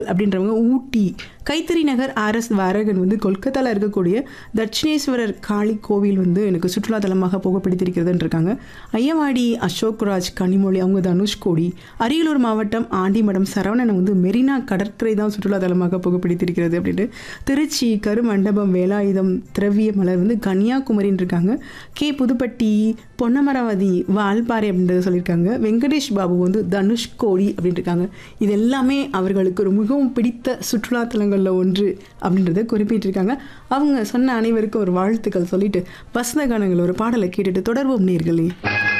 அப்படின்றவங்க ஊட்டி கைத்தறி நகர் ஆர்எஸ் வாரகன் வந்து கொல்கத்தாவில் இருக்கக்கூடிய தட்சிணேஸ்வரர் காளி கோவில் வந்து எனக்கு சுற்றுலா தலமாக போக பிடித்திருக்கிறதுன்னு இருக்காங்க ஐயவாடி அசோக்ராஜ் கனிமொழி அவங்க தனுஷ்கோடி அரியலூர் மாவட்டம் ஆண்டிமடம் சரவணன் வந்து மெரினா கடற்கரை தான் சுற்றுலா தலமாக போக பிடித்திருக்கிறது அப்படின்ட்டு திருச்சி கருமண்டபம் வேலாயுதம் திரவிய மலர் வந்து கன்னியாகுமரின்னு இருக்காங்க கே புதுப்பட்டி பொன்னமராவதி வால்பாறை அப்படின்றத சொல்லியிருக்காங்க வெங்கடேஷ் பாபு வந்து தனுஷ்கோடி அப்படின்னு இருக்காங்க இது எல்லாமே அவர்களுக்கு ஒரு மிகவும் பிடித்த சுற்றுலா தலங்களில் ஒன்று அப்படின்றத குறிப்பிட்டிருக்காங்க அவங்க சொன்ன அனைவருக்கும் ஒரு வாழ்த்துக்கள் சொல்லிட்டு வசந்த கானங்கள் ஒரு பாடலை கேட்டுட்டு தொடர்போம் நேர்களே